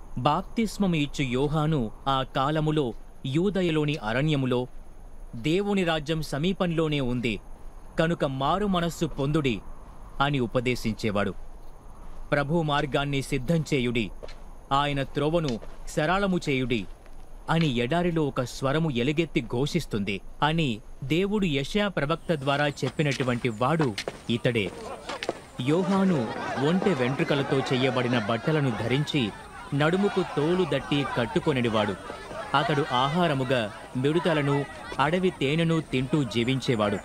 బాప్తిస్మము ఇచ్చు యోహాను ఆ కాలములో యూదయలోని అరణ్యములో దేవుని రాజ్యం సమీపంలోనే ఉంది కనుక మారు మనస్సు పొందుడి అని ఉపదేశించేవాడు ప్రభు మార్గాన్ని సిద్ధం చేయుడి ఆయన త్రోవను సరళము చేయుడి అని ఎడారిలో ఒక స్వరము ఎలుగెత్తి ఘోషిస్తుంది అని దేవుడు యెషయా ప్రవక్త ద్వారా చెప్పినటువంటి వాడు ఇతడే యోహాను ఒంటె వెంట్రుకలతో చెయ్యబడిన బట్టలను ధరించి నడుముకు తోలు దట్టి కట్టుకొనిడివాడు అతడు ఆహారముగా మిడుతలను అడవి తేనెను తింటూ జీవించేవాడు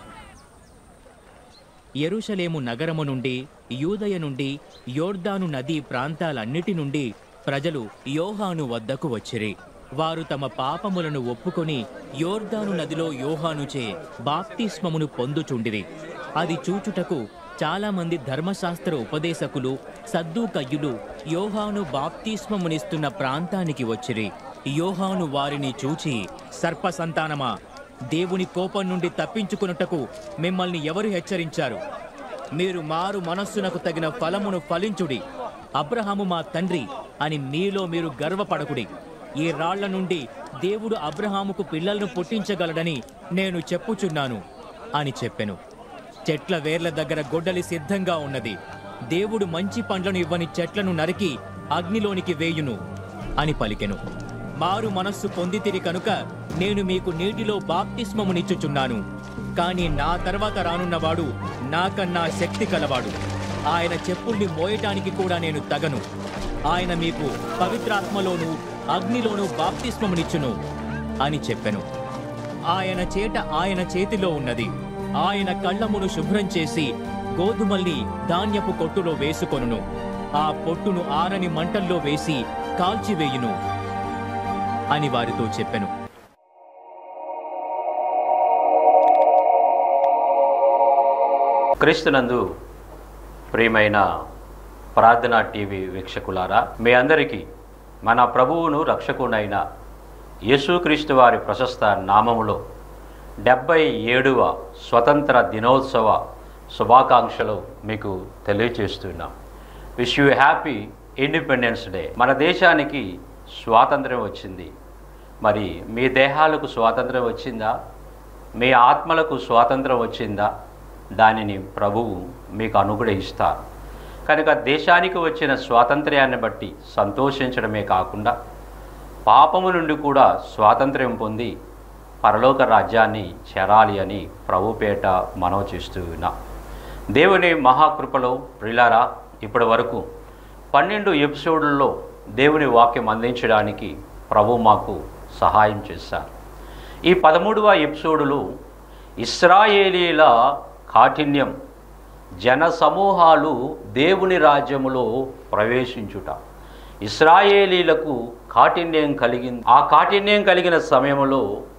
యెరూషలేము నగరము నుండి యూదయ నుండి యోర్దాను నదీ ప్రాంతాలన్నిటి నుండి ప్రజలు యోహాను వద్దకు వచ్చిరి వారు తమ పాపములను ఒప్పుకొని యోర్దాను నదిలో యోహానుచే బాప్తిస్మమును పొందుచుండిరి అది చూచుటకు చాలామంది ధర్మశాస్త్ర ఉపదేశకులు సద్దూకయ్యులు యోహాను బాప్తిస్మమునిస్తున్న ప్రాంతానికి వచ్చిరి యోహాను వారిని చూచి సర్ప సంతానమా దేవుని కోపం నుండి తప్పించుకున్నటకు మిమ్మల్ని ఎవరు హెచ్చరించారు మీరు మారు మనస్సునకు తగిన ఫలమును ఫలించుడి అబ్రహాము మా తండ్రి అని మీలో మీరు గర్వపడకుడి ఈ రాళ్ల నుండి దేవుడు అబ్రహాముకు పిల్లలను పుట్టించగలడని నేను చెప్పుచున్నాను అని చెప్పెను చెట్ల వేర్ల దగ్గర గొడ్డలి సిద్ధంగా ఉన్నది దేవుడు మంచి పండ్లను ఇవ్వని చెట్లను నరికి అగ్నిలోనికి వేయును అని పలికెను మారు మనస్సు పొందితిరి కనుక నేను మీకు నీటిలో బాప్తిస్మమునిచ్చుచున్నాను కానీ నా తర్వాత రానున్నవాడు నాకన్నా శక్తి కలవాడు ఆయన చెప్పుల్ని మోయటానికి కూడా నేను తగను ఆయన మీకు పవిత్రాత్మలోను అగ్నిలోను బాప్తిస్మమునిచ్చును అని చెప్పెను ఆయన చేట ఆయన చేతిలో ఉన్నది ఆయన కళ్ళమును శుభ్రం చేసి గోధుమల్ని ధాన్యపు కొట్టులో వేసుకొనును ఆ పొట్టును ఆరని మంటల్లో వేసి కాల్చివేయును అని వారితో చెప్పెను క్రీస్తునందు ప్రియమైన ప్రార్థనా టీవీ వీక్షకులారా మీ అందరికీ మన ప్రభువును రక్షకునైన యేసుక్రీస్తు వారి ప్రశస్త నామములో డెబ్బై ఏడవ స్వతంత్ర దినోత్సవ శుభాకాంక్షలు మీకు తెలియచేస్తున్నాం wish you happy independence day మన దేశానికి స్వాతంత్ర్యం వచ్చింది మరి మీ దేహాలకు స్వాతంత్రం వచ్చిందా మీ ఆత్మలకు స్వాతంత్రం వచ్చిందా దానిని ప్రభువు మీకు అనుగ్రహిస్తారు కనుక దేశానికి వచ్చిన స్వాతంత్ర్యాన్ని బట్టి సంతోషించడమే కాకుండా పాపము నుండి కూడా స్వాతంత్ర్యం పొంది పరలోక రాజ్యాన్ని చేరాలి అని ప్రభుపేట మనవి చేస్తూ ఉన్నాం దేవుని మహాకృపలో ప్రిలారా ఇప్పటి వరకు పన్నెండు ఎపిసోడ్లలో దేవుని వాక్యం అందించడానికి ప్రభు మాకు సహాయం చేశారు ఈ పదమూడవ ఎపిసోడులో ఇస్రాయేలీల కాఠిన్యం జన సమూహాలు దేవుని రాజ్యములో ప్రవేశించుట ఇస్రాయేలీలకు కాఠిన్యం కలిగింది ఆ కాఠిన్యం కలిగిన సమయంలో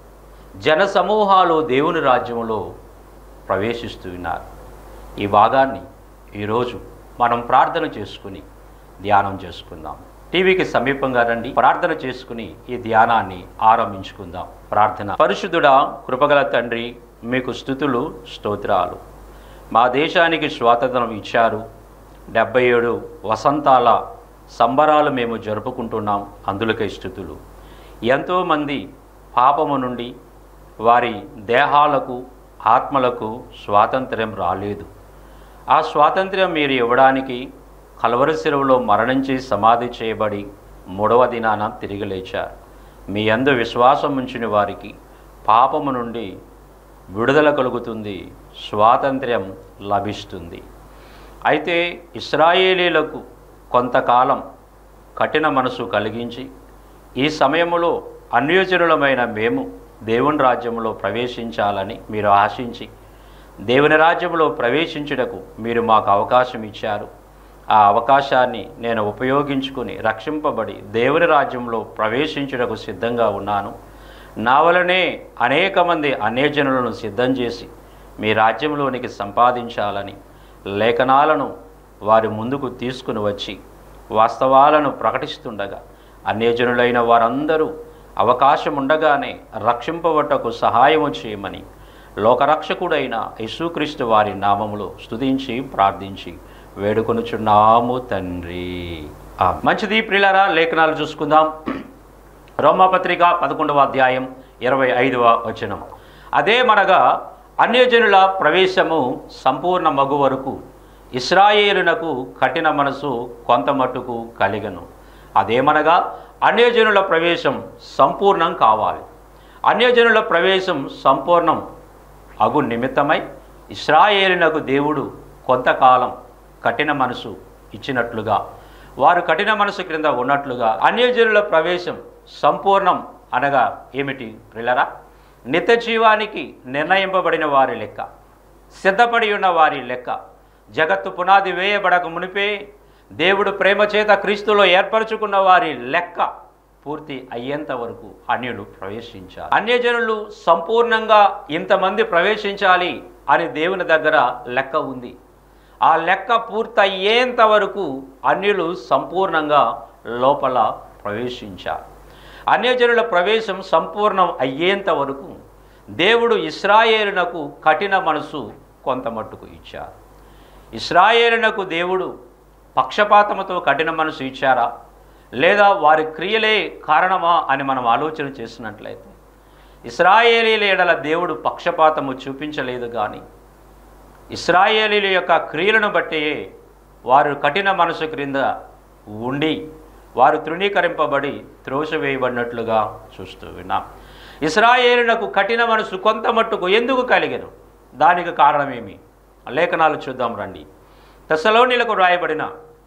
జన సమూహాలు దేవుని రాజ్యములో ప్రవేశిస్తున్నారు ఈ భాగాన్ని ఈరోజు మనం ప్రార్థన చేసుకుని ధ్యానం చేసుకుందాం టీవీకి సమీపంగా రండి ప్రార్థన చేసుకుని ఈ ధ్యానాన్ని ఆరంభించుకుందాం ప్రార్థన పరిశుద్ధుడా కృపగల తండ్రి మీకు స్థుతులు స్తోత్రాలు మా దేశానికి స్వాతంత్రం ఇచ్చారు డెబ్బై ఏడు వసంతాల సంబరాలు మేము జరుపుకుంటున్నాం అందులకై స్థుతులు ఎంతోమంది పాపము నుండి వారి దేహాలకు ఆత్మలకు స్వాతంత్ర్యం రాలేదు ఆ స్వాతంత్ర్యం మీరు ఇవ్వడానికి కలవరి శిలువలో మరణించి సమాధి చేయబడి మూడవ దినాన తిరిగి లేచారు మీ అందు విశ్వాసం ఉంచిన వారికి పాపము నుండి విడుదల కలుగుతుంది స్వాతంత్ర్యం లభిస్తుంది అయితే ఇస్రాయేలీలకు కొంతకాలం కఠిన మనసు కలిగించి ఈ సమయంలో అన్యోజనులమైన మేము దేవుని రాజ్యంలో ప్రవేశించాలని మీరు ఆశించి దేవుని రాజ్యంలో ప్రవేశించుటకు మీరు మాకు అవకాశం ఇచ్చారు ఆ అవకాశాన్ని నేను ఉపయోగించుకుని రక్షింపబడి దేవుని రాజ్యంలో ప్రవేశించుటకు సిద్ధంగా ఉన్నాను నా వలనే అనేక మంది అన్యజనులను సిద్ధం చేసి మీ రాజ్యంలోనికి సంపాదించాలని లేఖనాలను వారి ముందుకు తీసుకుని వచ్చి వాస్తవాలను ప్రకటిస్తుండగా అన్యజనులైన వారందరూ అవకాశం ఉండగానే రక్షింపబట్టకు సహాయము చేయమని లోకరక్షకుడైన యేసుక్రీస్తు వారి నామములో స్తుతించి ప్రార్థించి వేడుకొనుచున్నాము తండ్రి ఆ, మంచిది ప్రియులారా లేఖనాలు చూసుకుందాం రోమాపత్రిక పదకొండవ అధ్యాయం ఇరవై ఐదవ వచనం అదే మనగా అన్యజనుల ప్రవేశము సంపూర్ణ మగు వరకు ఇస్రాయేలునకు కఠిన మనసు కొంత మట్టుకు కలిగను అదేమనగా అన్యజనుల ప్రవేశం సంపూర్ణం కావాలి అన్యజనుల ప్రవేశం సంపూర్ణం అగు నిమిత్తమై ఇస్రాయేలునకు దేవుడు కొంతకాలం కఠిన మనసు ఇచ్చినట్లుగా వారు కఠిన మనసు క్రింద ఉన్నట్లుగా అన్యజనుల ప్రవేశం సంపూర్ణం అనగా ఏమిటి ప్రిలరా నిత్య జీవానికి నిర్ణయింపబడిన వారి లెక్క సిద్ధపడి ఉన్న వారి లెక్క జగత్తు పునాది వేయబడక మునిపే దేవుడు ప్రేమ చేత క్రీస్తులో ఏర్పరచుకున్న వారి లెక్క పూర్తి అయ్యేంత వరకు అన్యులు ప్రవేశించాలి అన్యజనులు సంపూర్ణంగా ఇంతమంది ప్రవేశించాలి అని దేవుని దగ్గర లెక్క ఉంది ఆ లెక్క పూర్తయ్యేంత వరకు అన్యులు సంపూర్ణంగా లోపల ప్రవేశించారు అన్యజనుల ప్రవేశం సంపూర్ణం అయ్యేంత వరకు దేవుడు ఇస్రాయేలునకు కఠిన మనసు కొంత మట్టుకు ఇచ్చారు ఇస్రాయేలునకు దేవుడు పక్షపాతముతో కఠిన మనసు ఇచ్చారా లేదా వారి క్రియలే కారణమా అని మనం ఆలోచన చేసినట్లయితే ఇస్రాయేలీల ఎడల దేవుడు పక్షపాతము చూపించలేదు కానీ ఇస్రాయేలీల యొక్క క్రియలను బట్టి వారు కఠిన మనసు క్రింద ఉండి వారు తృణీకరింపబడి త్రోసివేయబడినట్లుగా చూస్తూ విన్నాం ఇస్రాయేలునకు కఠిన మనసు కొంత మట్టుకు ఎందుకు కలిగను దానికి కారణమేమి లేఖనాలు చూద్దాం రండి తెసలోనిలకు రాయబడిన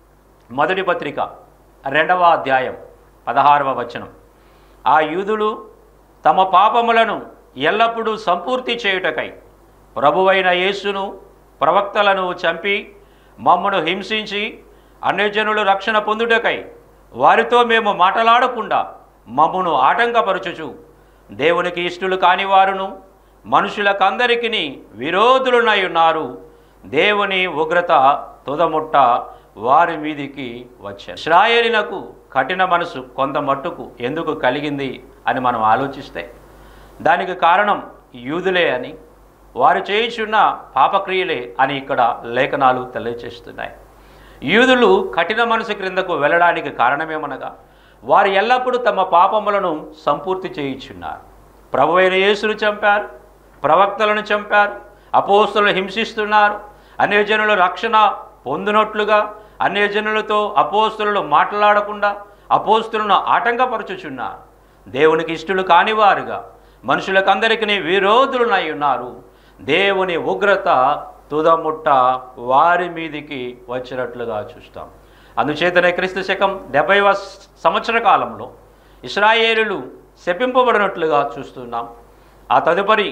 మొదటి పత్రిక రెండవ అధ్యాయం పదహారవ వచనం ఆ యూదులు తమ పాపములను ఎల్లప్పుడూ సంపూర్తి చేయుటకై ప్రభువైన యేసును ప్రవక్తలను చంపి మమ్మను హింసించి అన్యజనులు రక్షణ పొందుటకై వారితో మేము మాటలాడకుండా మమ్మను ఆటంకపరచుచు దేవునికి ఇష్టలు కాని వారును మనుషులకందరికీ విరోధులునై ఉన్నారు దేవుని ఉగ్రత తుదముట్ట వారి మీదికి వచ్చారు ఇస్రాయేలినకు కఠిన మనసు కొంత మట్టుకు ఎందుకు కలిగింది అని మనం ఆలోచిస్తే దానికి కారణం యూదులే అని వారు చేయుచున్న పాపక్రియలే అని ఇక్కడ లేఖనాలు తెలియచేస్తున్నాయి యూదులు కఠిన మనసు క్రిందకు వెళ్ళడానికి కారణమేమనగా వారు ఎల్లప్పుడూ తమ పాపములను సంపూర్తి చేయుచున్నారు ప్రభువైన యేసును చంపారు ప్రవక్తలను చంపారు అపోస్తులను హింసిస్తున్నారు అన్యజనుల రక్షణ పొందినట్లుగా అన్యజనులతో అపోస్తులను మాట్లాడకుండా అపోస్తులను ఆటంకపరచుచున్నారు దేవునికి ఇష్టలు కానివారుగా మనుషులకందరికీ విరోధులనై ఉన్నారు దేవుని ఉగ్రత తుదముట్ట వారి మీదికి వచ్చినట్లుగా చూస్తాం అందుచేతనే క్రీస్తు శకం డెబ్బైవ సంవత్సర కాలంలో ఇస్రాయేలులు శపింపబడినట్లుగా చూస్తున్నాం ఆ తదుపరి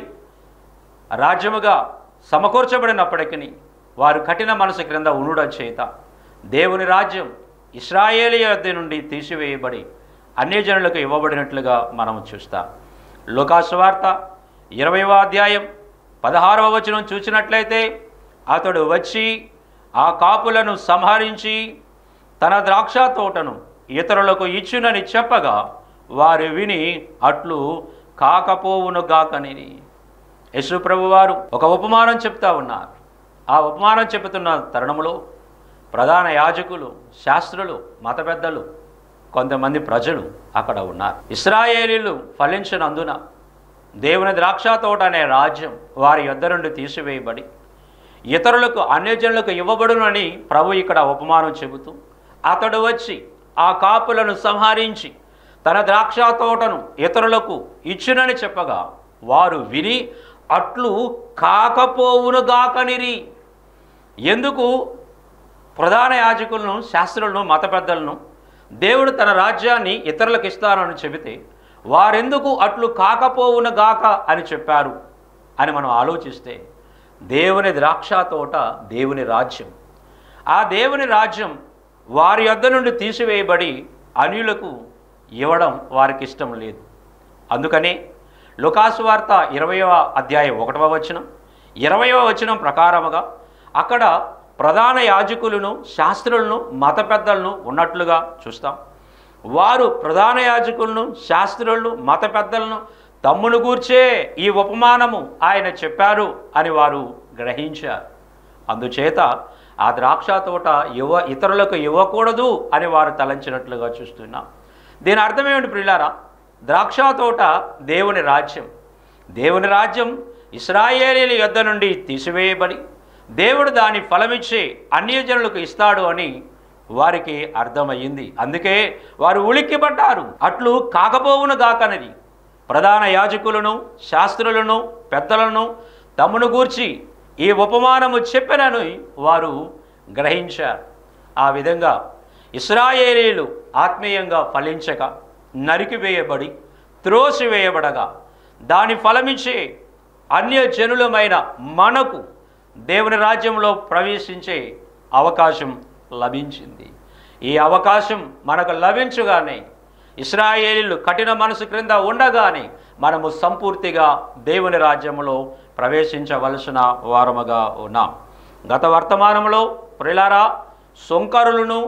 రాజ్యముగా సమకూర్చబడినప్పటికీ వారు కఠిన మనసు క్రింద ఉండుట చేత దేవుని రాజ్యం ఇస్రాయేలీ యొద్ద నుండి తీసివేయబడి అన్యజనులకు ఇవ్వబడినట్లుగా మనం చూస్తాం లోకాసువార్త ఇరవైవ అధ్యాయం పదహారవ వచనం చూసినట్లయితే అతడు వచ్చి ఆ కాపులను సంహరించి తన ద్రాక్ష తోటను ఇతరులకు ఇచ్చునని చెప్పగా వారు విని అట్లు కాకపోవును గాకని యశుప్రభు వారు ఒక ఉపమానం చెప్తా ఉన్నారు ఆ ఉపమానం చెబుతున్న తరుణంలో ప్రధాన యాజకులు శాస్త్రులు మత పెద్దలు కొంతమంది ప్రజలు అక్కడ ఉన్నారు ఇస్రాయేలీలు ఫలించినందున దేవుని ద్రాక్ష తోట అనే రాజ్యం వారి యొద్ద నుండి తీసివేయబడి ఇతరులకు అన్యజనులకు ఇవ్వబడునని ప్రభు ఇక్కడ ఉపమానం చెబుతూ అతడు వచ్చి ఆ కాపులను సంహరించి తన ద్రాక్ష తోటను ఇతరులకు ఇచ్చునని చెప్పగా వారు విని అట్లు కాకపోవునుగాకనిరి ఎందుకు ప్రధాన యాజకులను శాస్త్రులను మత పెద్దలను దేవుడు తన రాజ్యాన్ని ఇతరులకు ఇస్తానని చెబితే వారెందుకు అట్లు కాకపోవునుగాక అని చెప్పారు అని మనం ఆలోచిస్తే దేవుని ద్రాక్ష తోట దేవుని రాజ్యం ఆ దేవుని రాజ్యం వారి యొద్ద నుండి తీసివేయబడి అన్యులకు ఇవ్వడం వారికి ఇష్టం లేదు అందుకనే లుకాసు వార్త ఇరవయవ అధ్యాయం ఒకటవ వచనం ఇరవయవ వచనం ప్రకారముగా అక్కడ ప్రధాన యాజకులను శాస్త్రులను మత పెద్దలను ఉన్నట్లుగా చూస్తాం వారు ప్రధాన యాజకులను శాస్త్రులను మత పెద్దలను తమ్మును గూర్చే ఈ ఉపమానము ఆయన చెప్పారు అని వారు గ్రహించారు అందుచేత ఆ ద్రాక్ష తోట ఇవ్వ ఇతరులకు ఇవ్వకూడదు అని వారు తలంచినట్లుగా చూస్తున్నాం దీని అర్థం ఏమిటి ప్రియులారా ద్రాక్ష తోట దేవుని రాజ్యం దేవుని రాజ్యం ఇస్రాయేలీల యొద్ద నుండి తీసివేయబడి దేవుడు దాని ఫలమిచ్చి అన్యజనులకు ఇస్తాడు అని వారికి అర్థమయ్యింది అందుకే వారు ఉలిక్కిపడ్డారు అట్లు కాకపోవును గాకనది ప్రధాన యాజకులను శాస్త్రులను పెద్దలను తమను గూర్చి ఈ ఉపమానము చెప్పినను వారు గ్రహించారు ఆ విధంగా ఇస్రాయేలీలు ఆత్మీయంగా ఫలించక నరికివేయబడి త్రోసివేయబడగా దాని ఫలమిచ్చే అన్య జనులమైన మనకు దేవుని రాజ్యంలో ప్రవేశించే అవకాశం లభించింది ఈ అవకాశం మనకు లభించగానే ఇస్రాయేలీలు కఠిన మనసు క్రింద ఉండగానే మనము సంపూర్తిగా దేవుని రాజ్యంలో ప్రవేశించవలసిన వారముగా ఉన్నాం గత వర్తమానంలో ప్రిలారా సొంకరులను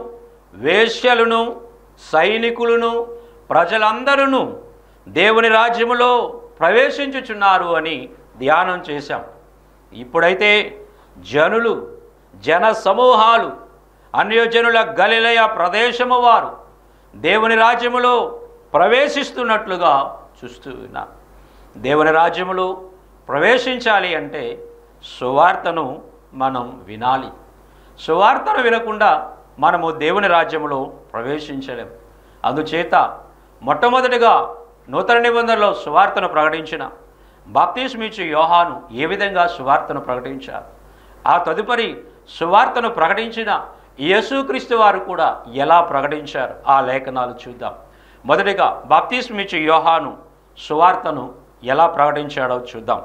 వేశ్యలను సైనికులను ప్రజలందరూ దేవుని రాజ్యములో ప్రవేశించుచున్నారు అని ధ్యానం చేశాం ఇప్పుడైతే జనులు జన సమూహాలు అన్యజనుల గలిలయ ప్రదేశము వారు దేవుని రాజ్యములో ప్రవేశిస్తున్నట్లుగా చూస్తూ ఉన్నాం దేవుని రాజ్యములో ప్రవేశించాలి అంటే సువార్తను మనం వినాలి సువార్తను వినకుండా మనము దేవుని రాజ్యములో ప్రవేశించలేం అందుచేత మొట్టమొదటిగా నూతన నిబంధనలో సువార్తను ప్రకటించిన బాప్తిస్మిచ్చు యోహాను ఏ విధంగా సువార్తను ప్రకటించారు ఆ తదుపరి సువార్తను ప్రకటించిన యేసుక్రీస్తు వారు కూడా ఎలా ప్రకటించారు ఆ లేఖనాలు చూద్దాం మొదటిగా బాప్తిస్మిచ్చు యోహాను సువార్తను ఎలా ప్రకటించాడో చూద్దాం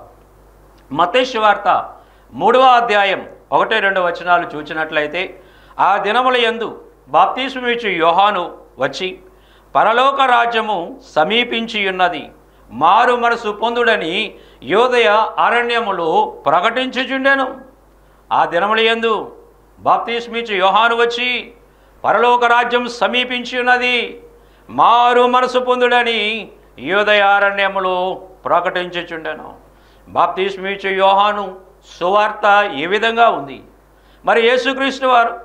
మతేష్ వార్త మూడవ అధ్యాయం ఒకటి రెండు వచనాలు చూచినట్లయితే ఆ దినముల యందు బాప్తిస్మిచ్చు యోహాను వచ్చి పరలోక రాజ్యము సమీపించి ఉన్నది మారు మనసు పొందుడని యోదయ అరణ్యములో ప్రకటించుచుండెను ఆ దినముల యందు బాప్తిస్మిచ్చు యోహాను వచ్చి పరలోక రాజ్యం సమీపించి ఉన్నది మారు మనసు పొందుడని యోదయారణ్యములో ప్రకటించుచుండెను బాప్తిస్మిచ్చు యోహాను సువార్త ఏ విధంగా ఉంది మరి యేసుక్రీస్తు వారు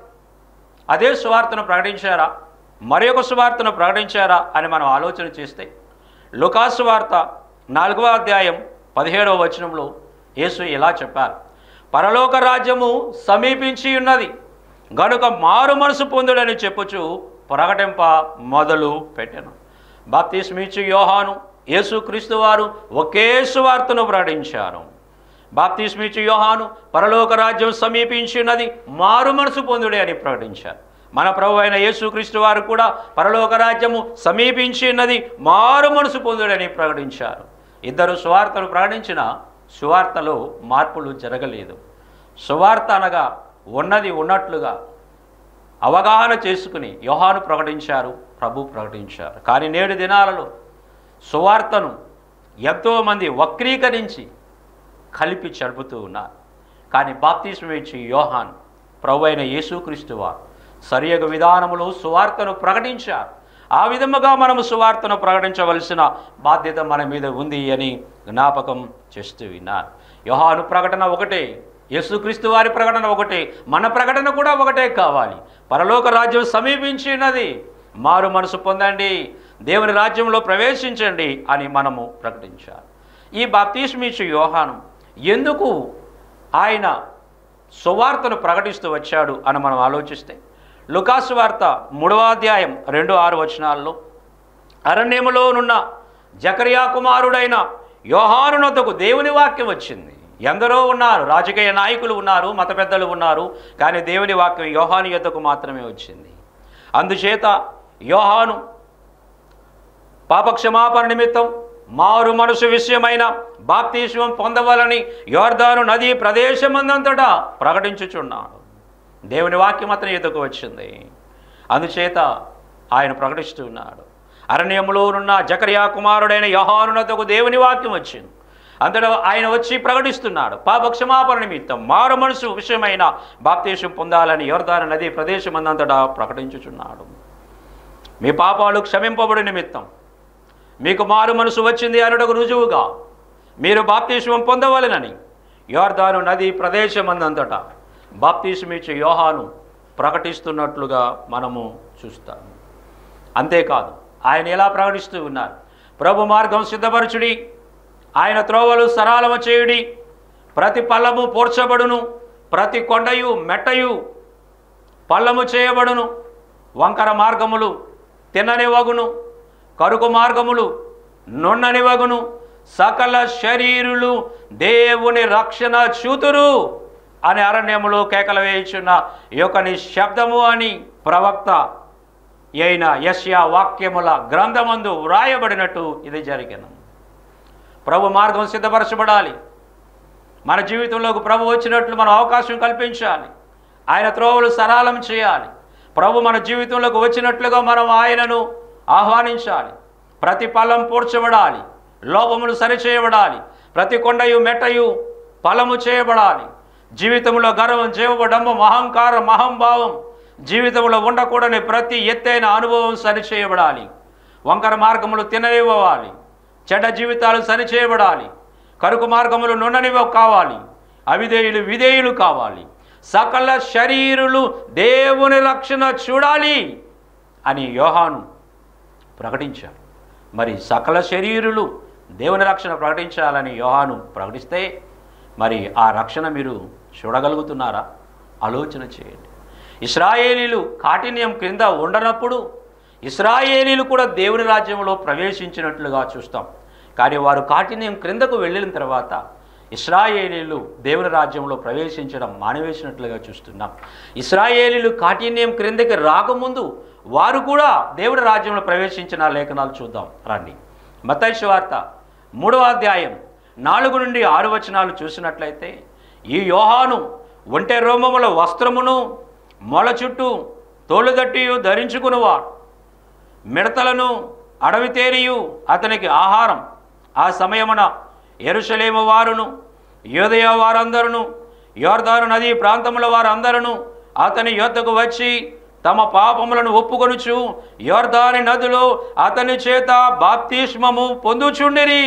అదే సువార్తను ప్రకటించారా మరి ఒక సువార్తను ప్రకటించారా అని మనం ఆలోచన చేస్తే లుకాసు వార్త నాలుగవ అధ్యాయం పదిహేడవ వచనంలో యేసు ఇలా చెప్పారు పరలోక రాజ్యము సమీపించి ఉన్నది గనుక మారు మనసు పొందుడని చెప్పుచు ప్రకటింప మొదలు పెట్టాను బాప్తిస్మిచ్చు యోహాను యేసుక్రీస్తు వారు ఒకే సువార్తను ప్రకటించారు బాప్తిస్మిచ్చు యోహాను పరలోక రాజ్యం సమీపించినది మారు మనసు పొందుడే అని ప్రకటించారు మన ప్రభు అయిన యేసుక్రీస్తు వారు కూడా పరలోక రాజ్యము సమీపించినది మారు మనసు పొందుడని ప్రకటించారు ఇద్దరు సువార్తను ప్రకటించిన సువార్తలో మార్పులు జరగలేదు సువార్త అనగా ఉన్నది ఉన్నట్లుగా అవగాహన చేసుకుని యోహాను ప్రకటించారు ప్రభు ప్రకటించారు కానీ నేడు దినాలలో సువార్తను ఎంతోమంది వక్రీకరించి కలిపి చడుపుతూ ఉన్నారు కానీ బాప్తిస్మం ఇచ్చి యోహాన్ ప్రభు అయిన యేసుక్రీస్తు వారు సరియగు విధానములో సువార్తను ప్రకటించారు ఆ విధముగా మనము సువార్తను ప్రకటించవలసిన బాధ్యత మన మీద ఉంది అని జ్ఞాపకం చేస్తూ విన్నారు యోహాను ప్రకటన ఒకటే యేసుక్రీస్తు వారి ప్రకటన ఒకటే మన ప్రకటన కూడా ఒకటే కావాలి పరలోక రాజ్యం సమీపించినది మారు మనసు పొందండి దేవుని రాజ్యంలో ప్రవేశించండి అని మనము ప్రకటించాలి ఈ బాప్తిస్మిచ్చు యోహాను ఎందుకు ఆయన సువార్తను ప్రకటిస్తూ వచ్చాడు అని మనం ఆలోచిస్తే లుకాసు వార్త మూడవ అధ్యాయం రెండు ఆరు వచనాల్లో అరణ్యములోనున్న జకరియా కుమారుడైన యోహానునొద్దకు దేవుని వాక్యం వచ్చింది ఎందరో ఉన్నారు రాజకీయ నాయకులు ఉన్నారు మత పెద్దలు ఉన్నారు కానీ దేవుని వాక్యం యోహాను యొద్దకు మాత్రమే వచ్చింది అందుచేత యోహాను పాపక్షమాపణ నిమిత్తం మారు మనసు విషయమైన బాప్తీశ్వం పొందవాలని యోర్దాను నదీ ప్రదేశమందంతటా ప్రకటించుచున్నాడు దేవుని వాక్యం అతని ఎదుకు వచ్చింది అందుచేత ఆయన ప్రకటిస్తున్నాడు అరణ్యములోనున్న జకరియా కుమారుడైన యోహానునతకు దేవుని వాక్యం వచ్చింది అంతటా ఆయన వచ్చి ప్రకటిస్తున్నాడు పాపక్షమాపణ నిమిత్తం మారు మనసు విషయమైన బాప్తీశం పొందాలని యోర్దాను నదీ ప్రదేశమందంతటా ప్రకటించుచున్నాడు మీ పాపాలు క్షమింపబడి నిమిత్తం మీకు మారు మనసు వచ్చింది అనుటకు రుజువుగా మీరు బాప్తిష్వం పొందవలెనని యోర్దాను నది ప్రదేశమందంతటా బాప్తీసమిచ్చే యోహాను ప్రకటిస్తున్నట్లుగా మనము చూస్తాము అంతేకాదు ఆయన ఎలా ప్రకటిస్తూ ఉన్నారు ప్రభు మార్గం సిద్ధపరచుడి ఆయన త్రోవలు సరాలమ చేయుడి ప్రతి పల్లము పోర్చబడును ప్రతి కొండయు మెట్టయు పల్లము చేయబడును వంకర మార్గములు తిన్నని వగును కరుకు మార్గములు నున్నని వగును సకల శరీరులు దేవుని రక్షణ చూతురు అని అరణ్యములో కేకలు వేయుచున్న ఈ యొక్క నీ శబ్దము అని ప్రవక్త అయిన యశ్యా వాక్యముల గ్రంథమందు వ్రాయబడినట్టు ఇది జరిగిన ప్రభు మార్గం సిద్ధపరచబడాలి మన జీవితంలోకి ప్రభు వచ్చినట్లు మనం అవకాశం కల్పించాలి ఆయన త్రోవలు సరళం చేయాలి ప్రభు మన జీవితంలోకి వచ్చినట్లుగా మనం ఆయనను ఆహ్వానించాలి ప్రతి ఫలం పూడ్చబడాలి లోపములు సరిచేయబడాలి ప్రతి కొండయు మెట్టయు ఫలము చేయబడాలి జీవితంలో గర్వం జీవడము అహంకారం అహంభావం జీవితంలో ఉండకూడని ప్రతి ఎత్తైన అనుభవం సరిచేయబడాలి వంకర మార్గములు తిననివ్వాలి చెడ్డ జీవితాలు సరిచేయబడాలి కరుకు మార్గములు నున్ననివ కావాలి అవిధేయులు విధేయులు కావాలి సకల శరీరులు దేవుని రక్షణ చూడాలి అని యోహాను ప్రకటించారు మరి సకల శరీరులు దేవుని రక్షణ ప్రకటించాలని యోహాను ప్రకటిస్తే మరి ఆ రక్షణ మీరు చూడగలుగుతున్నారా ఆలోచన చేయండి ఇస్రాయేలీలు కాఠిన్యం క్రింద ఉండనప్పుడు ఇస్రాయేలీలు కూడా దేవుని రాజ్యంలో ప్రవేశించినట్లుగా చూస్తాం కానీ వారు కాఠిన్యం క్రిందకు వెళ్ళిన తర్వాత ఇస్రాయేలీలు దేవుని రాజ్యంలో ప్రవేశించడం మానివేసినట్లుగా చూస్తున్నాం ఇస్రాయేలీలు కాఠిన్యం క్రిందకి రాకముందు వారు కూడా దేవుని రాజ్యంలో ప్రవేశించిన లేఖనాలు చూద్దాం రండి మతైష్ వార్త మూడవ అధ్యాయం నాలుగు నుండి ఆరు వచనాలు చూసినట్లయితే ఈ యోహాను ఒంటె రోమముల వస్త్రమును మొల చుట్టూ తోలుగట్టియు ధరించుకునేవాడు మిడతలను అడవి తేరియు అతనికి ఆహారం ఆ సమయమున ఎరుషలేము వారును యోదయ వారందరును యోర్దాను నదీ ప్రాంతముల వారందరును అతని యొద్దకు వచ్చి తమ పాపములను ఒప్పుకొనుచు యోర్దాని నదిలో అతని చేత బాప్తిస్మము పొందుచుండిరి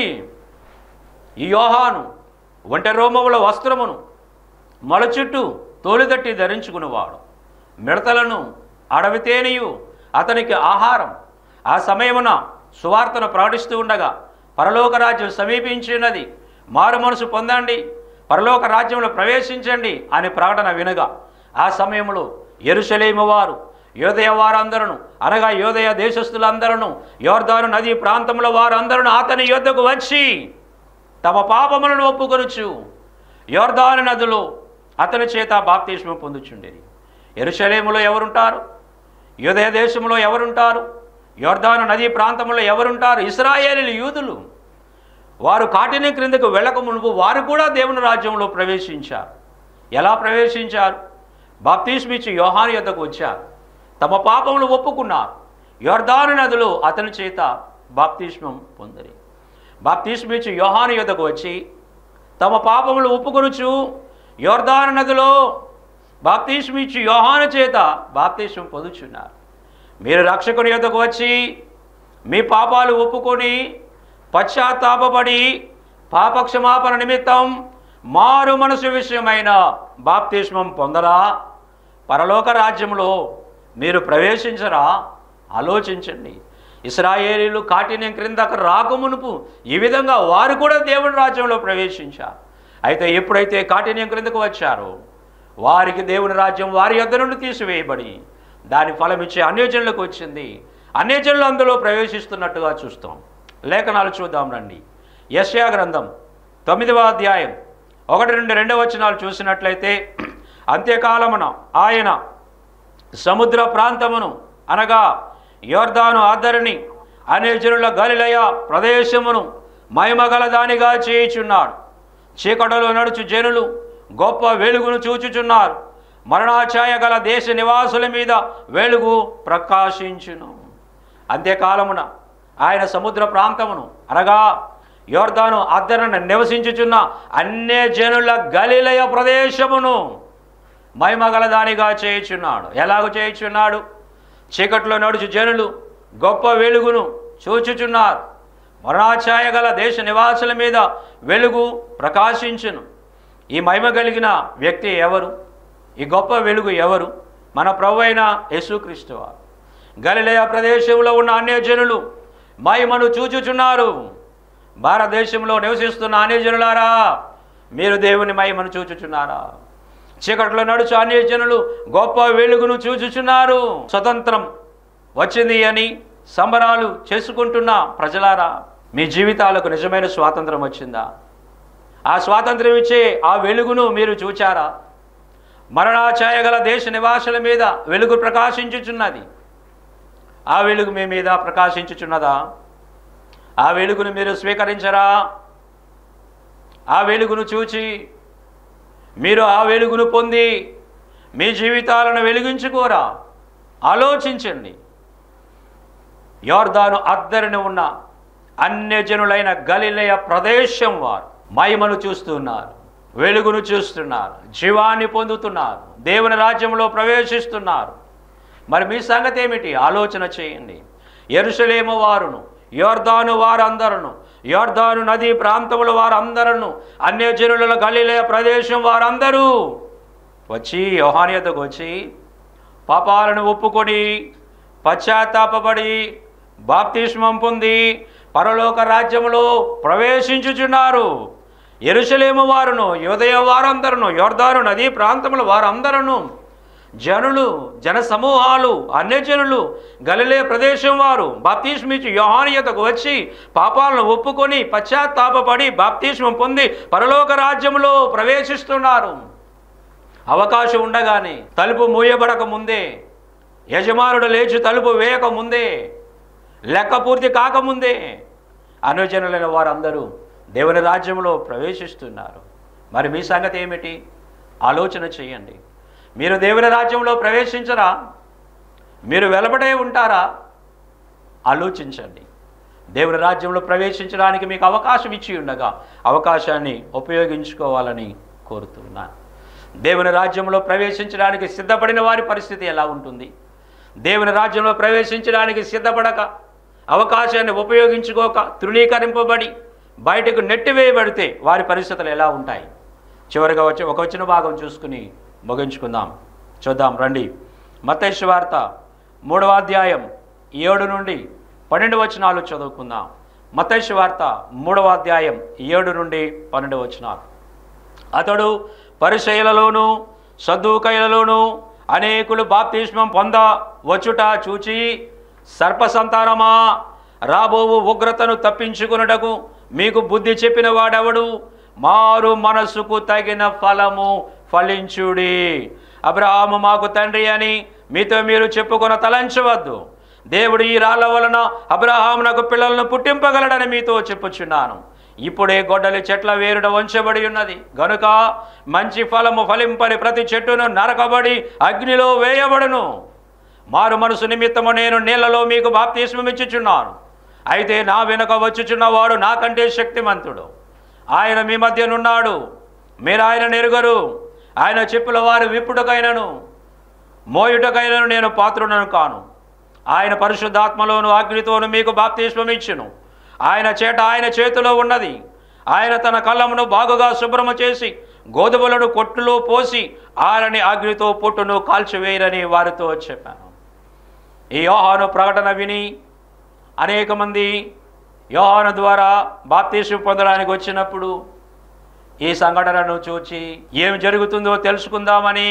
ఈ యోహాను ఒంటె రోమముల వస్త్రమును మొల చుట్టూ తోలుగట్టి ధరించుకునేవాడు మిడతలను అడవి తేనెయు అతనికి ఆహారం ఆ సమయమున సువార్తను ప్రకటిస్తూ ఉండగా పరలోక రాజ్యం సమీపించినది మారు మనసు పొందండి పరలోక రాజ్యంలో ప్రవేశించండి అని ప్రకటన వినగా ఆ సమయంలో ఎరుసలేము వారు యోదయ వారందరూ అనగా యోదయ దేశస్థులందరూ యోర్దాను నదీ ప్రాంతంలో వారందరూ అతని యొద్దకు వచ్చి తమ పాపములను ఒప్పుకొనుచు యోర్దాను నదిలో అతని చేత బాప్తిష్మం పొందుచుండేది ఎరుషలేములో ఎవరుంటారు యోదయ దేశంలో ఎవరుంటారు యోర్దాను నదీ ప్రాంతంలో ఎవరుంటారు ఇస్రాయేలీలు యూదులు వారు కాటిని క్రిందకు వెళ్ళక మునుపు వారు కూడా దేవుని రాజ్యంలో ప్రవేశించారు ఎలా ప్రవేశించారు బాప్తిస్మిచ్చి యోహాను యొద్దకు వచ్చారు తమ పాపములు ఒప్పుకున్నారు యోర్దాను నదిలో అతని చేత బాప్తిస్మం పొందరి బాప్తిస్మిచ్చి యోహాను యొద్దకు వచ్చి తమ పాపములు ఒప్పుకొనుచు యోర్దాను నదిలో బాప్తిస్మిచ్చి యోహాను చేత బాప్తిస్మం పొందుచున్నారు మీరు రక్షకుని యొద్దకు వచ్చి మీ పాపాలు ఒప్పుకొని పశ్చాత్తాపడి పాపక్షమాపణ నిమిత్తం మారు మనసు విషయమైన బాప్తిస్మం పొందరా పరలోక రాజ్యంలో మీరు ప్రవేశించరా ఆలోచించండి ఇస్రాయేలీలు కాఠిన్యం క్రిందకు రాకమునుపు ఈ విధంగా వారు కూడా దేవుని రాజ్యంలో ప్రవేశించారు అయితే ఎప్పుడైతే కాఠిన్యం క్రిందకు వచ్చారో వారికి దేవుని రాజ్యం వారి యొద్ద నుండి తీసివేయబడి దాని ఫలం ఇచ్చే అన్యజనులకు వచ్చింది అన్యజనులు అందులో ప్రవేశిస్తున్నట్టుగా చూస్తాం లేఖనాలు చూద్దాం రండి యశ్యా గ్రంథం తొమ్మిదవ అధ్యాయం ఒకటి నుండి రెండవ వచనాలు చూసినట్లయితే అంత్యకాలమున ఆయన సముద్ర ప్రాంతమును అనగా యోర్దాను ఆద్దరిని అన్యజనుల గలిలయ ప్రదేశమును మహిమగల దానిగా చేయుచున్నాడు చీకటిలో నడుచు జనులు గొప్ప వెలుగును చూచుచున్నారు మరణాఛాయ గల దేశ నివాసుల మీద వెలుగు ప్రకాశించును అంత్యకాలమున ఆయన సముద్ర ప్రాంతమును అనగా యోర్దాను అద్దరన నివసించుచున్న అన్య జనుల గలిలయ ప్రదేశమును మహిమగల దానిగా చేయుచున్నాడు ఎలాగ చేయుచున్నాడు చీకట్లో నడుచు జనులు గొప్ప వెలుగును చూచుచున్నారు మరణాఛాయ గల దేశ నివాసుల మీద వెలుగు ప్రకాశించును ఈ మహిమ కలిగిన వ్యక్తి ఎవరు ఈ గొప్ప వెలుగు ఎవరు మన ప్రభు అయిన యేసుక్రీస్తు వారు గలిలయ ప్రదేశంలో ఉన్న అన్యజనులు మహిమను చూచుచున్నారు భారతదేశంలో నివసిస్తున్న అన్యజనులారా మీరు దేవుని మహిమను చూచుచున్నారా చీకట్లో నడుచు అన్యజనులు గొప్ప వెలుగును చూచుచున్నారు స్వతంత్రం వచ్చింది అని సంబరాలు చేసుకుంటున్న ప్రజలారా మీ జీవితాలకు నిజమైన స్వాతంత్రం వచ్చిందా ఆ స్వాతంత్రం ఇచ్చే ఆ వెలుగును మీరు చూచారా మరణాఛాయ గల దేశ నివాసుల మీద వెలుగు ప్రకాశించుచున్నది ఆ వెలుగు మీ మీద ప్రకాశించుచున్నదా ఆ వెలుగును మీరు స్వీకరించరా ఆ వెలుగును చూచి మీరు ఆ వెలుగును పొంది మీ జీవితాలను వెలిగించుకోరా ఆలోచించండి యోర్దాను అద్దరిని ఉన్న అన్యజనులైన గలిలయ ప్రదేశం వారు మహిమను చూస్తున్నారు వెలుగును చూస్తున్నారు జీవాన్ని పొందుతున్నారు దేవుని రాజ్యంలో ప్రవేశిస్తున్నారు మరి మీ సంగతి ఏమిటి ఆలోచన చేయండి ఎరుసలేము వారును యోర్దాను వారందరును యోర్దాను నదీ ప్రాంతముల వారందరును అన్యజనుల గలిలయ ప్రదేశం వారందరూ వచ్చి యోహానియతకు వచ్చి పాపాలను ఒప్పుకొని పశ్చాత్తాపడి బాప్తిష్మం పొంది పరలోక రాజ్యములో ప్రవేశించుచున్నారు ఎరుసలేము వారును యోదయ వారందరును యోర్దాను నదీ ప్రాంతముల వారందరును జనులు జన సమూహాలు అన్యజనులు గలిలే ప్రదేశం వారు బాప్తిష్మిచ్చి యోహానియతకు వచ్చి పాపాలను ఒప్పుకొని పశ్చాత్తాపడి బాప్తిష్మం పొంది పరలోక రాజ్యములో ప్రవేశిస్తున్నారు అవకాశం ఉండగానే తలుపు మూయబడక ముందే యజమానుడు లేచి తలుపు వేయక ముందే లెక్క పూర్తి కాకముందే అనుజనులైన వారందరూ దేవుని రాజ్యంలో ప్రవేశిస్తున్నారు మరి మీ సంగతి ఏమిటి ఆలోచన చేయండి మీరు దేవుని రాజ్యంలో ప్రవేశించరా మీరు వెలబడే ఉంటారా ఆలోచించండి దేవుని రాజ్యంలో ప్రవేశించడానికి మీకు అవకాశం ఇచ్చి ఉండగా అవకాశాన్ని ఉపయోగించుకోవాలని కోరుతున్నాను దేవుని రాజ్యంలో ప్రవేశించడానికి సిద్ధపడిన వారి పరిస్థితి ఎలా ఉంటుంది దేవుని రాజ్యంలో ప్రవేశించడానికి సిద్ధపడక అవకాశాన్ని ఉపయోగించుకోక తృణీకరింపబడి బయటకు నెట్టివేయబడితే వారి పరిస్థితులు ఎలా ఉంటాయి చివరిగా వచ్చి ఒక వచ్చిన భాగం చూసుకుని ముగించుకుందాం చూద్దాం రండి మతేశ్వ వార్త మూడవ అధ్యాయం ఏడు నుండి పన్నెండు వచనాలు చదువుకుందాం మతేశ్వ వార్త మూడవ అధ్యాయం ఏడు నుండి పన్నెండు వచనాలు అతడు పరిచయలలోను సద్దుకైలలోను అనేకులు బాప్తిష్మం పొంద వచ్చుట చూచి సర్ప సంతానమా రాబోవు ఉగ్రతను తప్పించుకున్నటకు మీకు బుద్ధి చెప్పిన వాడెవడు మారు మనస్సుకు తగిన ఫలము ఫలించుడి అబ్రహాము మాకు తండ్రి అని మీతో మీరు చెప్పుకొన తలంచవద్దు దేవుడు ఈ రాళ్ళ వలన అబ్రహామునకు పిల్లలను పుట్టింపగలడని మీతో చెప్పుచున్నాను ఇప్పుడే గొడ్డలి చెట్ల వేరుడ వంచబడి ఉన్నది గనుక మంచి ఫలము ఫలింపని ప్రతి చెట్టును నరకబడి అగ్నిలో వేయబడును మారు మనసు నిమిత్తము నేను నీళ్లలో మీకు బాప్తిస్మమిచ్చుచున్నాను అయితే నా వెనుక వచ్చుచున్నవాడు నాకంటే శక్తిమంతుడు ఆయన మీ మధ్యనున్నాడు మీరు ఆయన నెరుగరు ఆయన చెప్పుల వారి విప్పుటకైనను మోయుటకైనను నేను పాత్రుడను కాను ఆయన పరిశుద్ధాత్మలోను అగ్నితోను మీకు బాప్తిస్మమిచ్చును ఆయన చేట ఆయన చేతిలో ఉన్నది ఆయన తన కళ్ళమును బాగుగా శుభ్రము చేసి గోధుమలను కొట్టులో పోసి ఆరని అగ్నితో పొట్టును కాల్చివేయరని వారితో చెప్పాను ఈ యోహాను ప్రకటన విని అనేక మంది యోహాను ద్వారా బాప్తీసు పొందడానికి వచ్చినప్పుడు ఈ సంఘటనను చూచి ఏం జరుగుతుందో తెలుసుకుందామని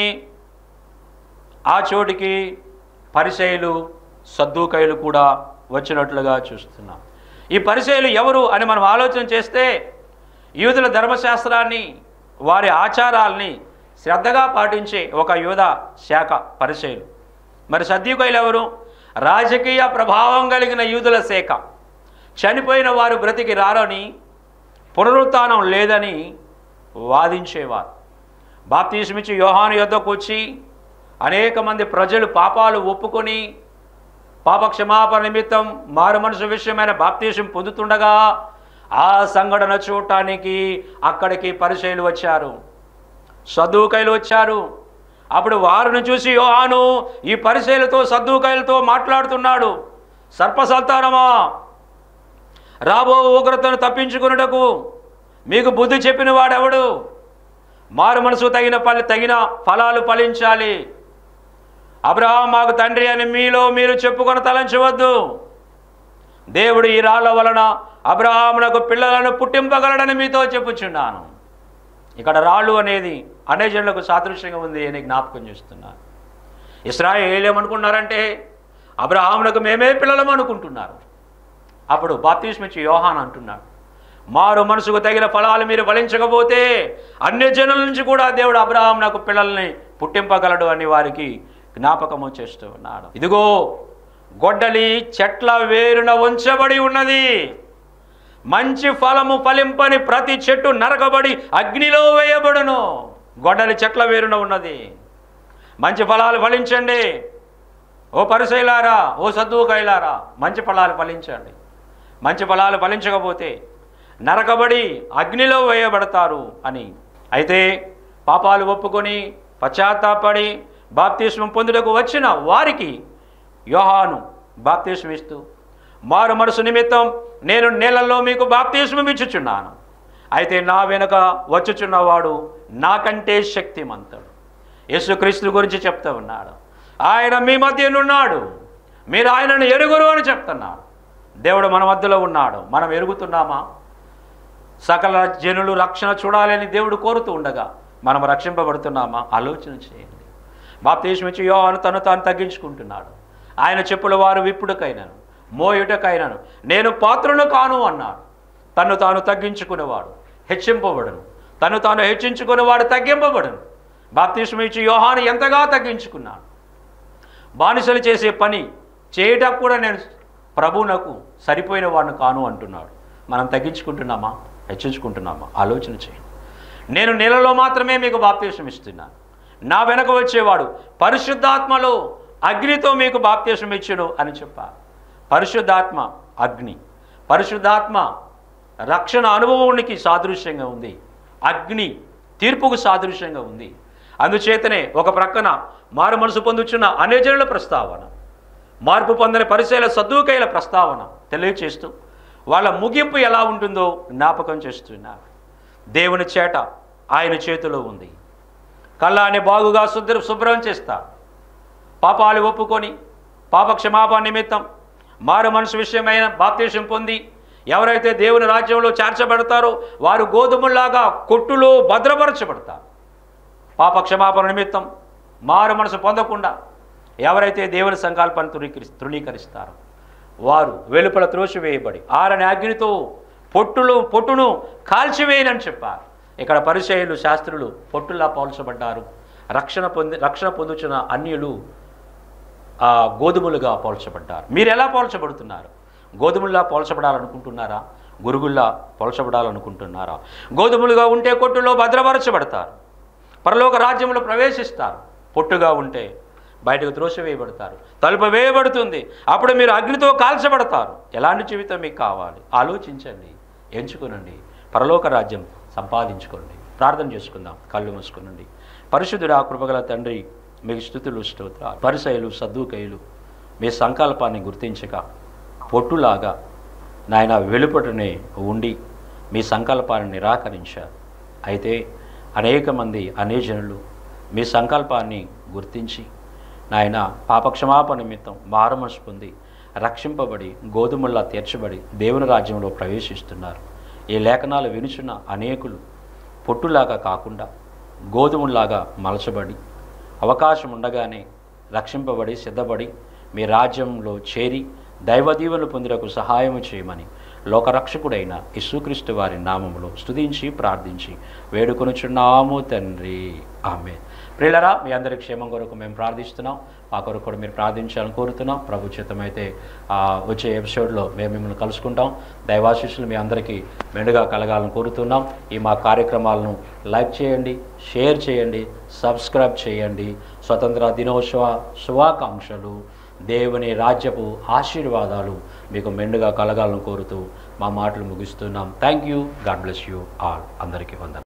ఆ చోటికి పరిచయులు సద్దుకైలు కూడా వచ్చినట్లుగా చూస్తున్నాం ఈ పరిచయులు ఎవరు అని మనం ఆలోచన చేస్తే యూదుల ధర్మశాస్త్రాన్ని వారి ఆచారాల్ని శ్రద్ధగా పాటించే ఒక యూద శాఖ పరిచయులు మరి సద్దుకైలు ఎవరు రాజకీయ ప్రభావం కలిగిన యూదుల శాఖ చనిపోయిన వారు బ్రతికి రారని పునరుత్థానం లేదని వాదించేవారు బాప్తీసమిచ్చి యోహాను యొద్దకు వచ్చి అనేక మంది ప్రజలు పాపాలు ఒప్పుకొని పాప క్షమాపణ నిమిత్తం మారు మనసు విషయమైన బాప్తీసం పొందుతుండగా ఆ సంఘటన చూడటానికి అక్కడికి పరిచయలు వచ్చారు సద్దుకైలు వచ్చారు అప్పుడు వారిని చూసి యోహాను ఈ పరిచయలతో సద్దుకైలతో మాట్లాడుతున్నాడు సర్పసంతానమా రాబో ఉగ్రతను తప్పించుకున్నటకు మీకు బుద్ధి చెప్పిన వాడెవడు మారు మనసు తగిన ఫలి తగిన ఫలాలు ఫలించాలి అబ్రహాం మాకు తండ్రి అని మీలో మీరు చెప్పుకొని తలంచవద్దు దేవుడు ఈ రాళ్ళ వలన అబ్రహామునకు పిల్లలను పుట్టింపగలడని మీతో చెప్పుచున్నాను ఇక్కడ రాళ్ళు అనేది అనేజనులకు సాదృశ్యంగా ఉంది అని జ్ఞాపకం చేస్తున్నాను ఇస్రాయేల్ ఏమనుకున్నారంటే అబ్రహామునకు మేమే పిల్లలం అనుకుంటున్నారు అప్పుడు బాప్తిస్మిచ్చి యోహాన్ అంటున్నాడు మారు మనసుకు తగిన ఫలాలు మీరు ఫలించకపోతే అన్య జనుల నుంచి కూడా దేవుడు అబ్రహాం నాకు పిల్లల్ని పుట్టింపగలడు అని వారికి జ్ఞాపకము చేస్తూ ఉన్నాడు ఇదిగో గొడ్డలి చెట్ల వేరున ఉంచబడి ఉన్నది మంచి ఫలము ఫలింపని ప్రతి చెట్టు నరకబడి అగ్నిలో వేయబడును గొడ్డలి చెట్ల వేరున ఉన్నది మంచి ఫలాలు ఫలించండి ఓ పరిశైలారా ఓ సద్దుకైలారా మంచి ఫలాలు ఫలించండి మంచి ఫలాలు ఫలించకపోతే నరకబడి అగ్నిలో వేయబడతారు అని అయితే పాపాలు ఒప్పుకొని పశ్చాత్తాపడి బాప్తిస్మం పొందుటకు వచ్చిన వారికి యోహాను బాప్తిస్మం ఇస్తూ మారు మనసు నిమిత్తం నేను నీళ్ళల్లో మీకు బాప్తిస్మం ఇచ్చుచున్నాను అయితే నా వెనుక వచ్చుచున్నవాడు నాకంటే శక్తిమంతుడు యేసుక్రీస్తు గురించి చెప్తూ ఉన్నాడు ఆయన మీ మధ్యనున్నాడు మీరు ఆయనను ఎరుగురు అని చెప్తున్నాడు దేవుడు మన మధ్యలో ఉన్నాడు మనం ఎరుగుతున్నామా సకల జనులు రక్షణ చూడాలని దేవుడు కోరుతూ ఉండగా మనం రక్షింపబడుతున్నామా ఆలోచన చేయండి బాప్తీసం ఇచ్చి యోహాను తను తాను తగ్గించుకుంటున్నాడు ఆయన చెప్పుల వారు విప్పుడుకైనను మోయుటకైనను నేను పాత్రను కాను అన్నాడు తను తాను తగ్గించుకునేవాడు హెచ్చింపబడను తను తాను హెచ్చించుకునేవాడు తగ్గింపబడను బాప్తీసం ఇచ్చి యోహాను ఎంతగా తగ్గించుకున్నాడు బానిసలు చేసే పని చేయటం కూడా నేను ప్రభువునకు సరిపోయిన వాడిని కాను అంటున్నాడు మనం తగ్గించుకుంటున్నామా హెచ్చించుకుంటున్నామా ఆలోచన చేయండి నేను నెలలో మాత్రమే మీకు బాప్తీసం ఇస్తున్నాను నా వెనక వచ్చేవాడు పరిశుద్ధాత్మలో అగ్నితో మీకు బాప్తీసం ఇచ్చును అని చెప్పారు పరిశుద్ధాత్మ అగ్ని పరిశుద్ధాత్మ రక్షణ అనుభవానికి సాదృశ్యంగా ఉంది అగ్ని తీర్పుకు సాదృశ్యంగా ఉంది అందుచేతనే ఒక ప్రక్కన మారు మనసు పొందుచున్న అనేజనుల ప్రస్తావన మార్పు పొందని పరిశీల సద్దుకైల ప్రస్తావన తెలియచేస్తూ వాళ్ళ ముగింపు ఎలా ఉంటుందో జ్ఞాపకం చేస్తున్నారు దేవుని చేట ఆయన చేతిలో ఉంది కళ్ళాన్ని బాగుగా శుద్ధ శుభ్రం చేస్తా పాపాలు ఒప్పుకొని పాప క్షమాపణ నిమిత్తం మారు మనసు విషయమైన బాప్తీసం పొంది ఎవరైతే దేవుని రాజ్యంలో చేర్చబడతారో వారు గోధుమల్లాగా కొట్టులో భద్రపరచబడతారు పాప క్షమాపణ నిమిత్తం మారు మనసు పొందకుండా ఎవరైతే దేవుని సంకల్పాన్ని తృణీకరి తృణీకరిస్తారో వారు వెలుపల త్రోసివేయబడి ఆరని అగ్నితో పొట్టులు పొట్టును కాల్చివేయనని చెప్పారు ఇక్కడ పరిచయులు శాస్త్రులు పొట్టులా పోల్చబడ్డారు రక్షణ పొంది రక్షణ పొందుచున్న అన్యులు ఆ గోధుమలుగా పోల్చబడ్డారు మీరు ఎలా పోల్చబడుతున్నారు గోధుమల్లా పోల్చబడాలనుకుంటున్నారా గురుగుల్లా పోల్చబడాలనుకుంటున్నారా గోధుమలుగా ఉంటే కొట్టులో భద్రపరచబడతారు పరలోక రాజ్యంలో ప్రవేశిస్తారు పొట్టుగా ఉంటే బయటకు త్రోసివేయబడతారు తలుపు వేయబడుతుంది అప్పుడు మీరు అగ్నితో కాల్చబడతారు ఎలాంటి జీవితం మీకు కావాలి ఆలోచించండి ఎంచుకునండి పరలోక రాజ్యం సంపాదించుకోండి ప్రార్థన చేసుకుందాం కళ్ళు మూసుకునండి పరిశుద్ధుడు ఆ కృపగల తండ్రి మీకు స్థుతులు స్తోత్రాలు పరిసయులు సద్దుకయులు మీ సంకల్పాన్ని గుర్తించక పొట్టులాగా నాయన వెలుపటనే ఉండి మీ సంకల్పాన్ని నిరాకరించారు అయితే అనేక మంది అనేజనులు మీ సంకల్పాన్ని గుర్తించి నాయన పాపక్షమాపణ నిమిత్తం మారమనసు పొంది రక్షింపబడి గోధుమల్లా తీర్చబడి దేవుని రాజ్యంలో ప్రవేశిస్తున్నారు ఈ లేఖనాలు వినుచున్న అనేకులు పొట్టులాగా కాకుండా గోధుమల్లాగా మలచబడి అవకాశం ఉండగానే రక్షింపబడి సిద్ధపడి మీ రాజ్యంలో చేరి దైవదీవెనలు పొందుటకు సహాయము చేయమని లోకరక్షకుడైన యేసుక్రీస్తు వారి నామములో స్తుతించి ప్రార్థించి వేడుకొనుచున్నాము తండ్రి ఆమె ప్రియులరా మీ అందరి క్షేమం కొరకు మేము ప్రార్థిస్తున్నాం మా కొరకు కూడా మీరు ప్రార్థించాలని కోరుతున్నాం ప్రభు చిత్తమైతే ఆ, వచ్చే ఎపిసోడ్లో మేము మిమ్మల్ని కలుసుకుంటాం దైవాశిష్యులు మీ అందరికీ మెండుగా కలగాలని కోరుతున్నాం ఈ మా కార్యక్రమాలను లైక్ చేయండి షేర్ చేయండి సబ్స్క్రైబ్ చేయండి స్వతంత్ర దినోత్సవ శుభాకాంక్షలు దేవుని రాజ్యపు ఆశీర్వాదాలు మీకు మెండుగా కలగాలని కోరుతూ మా మాటలు ముగిస్తున్నాం thank you God bless you all అందరికీ వందనాలు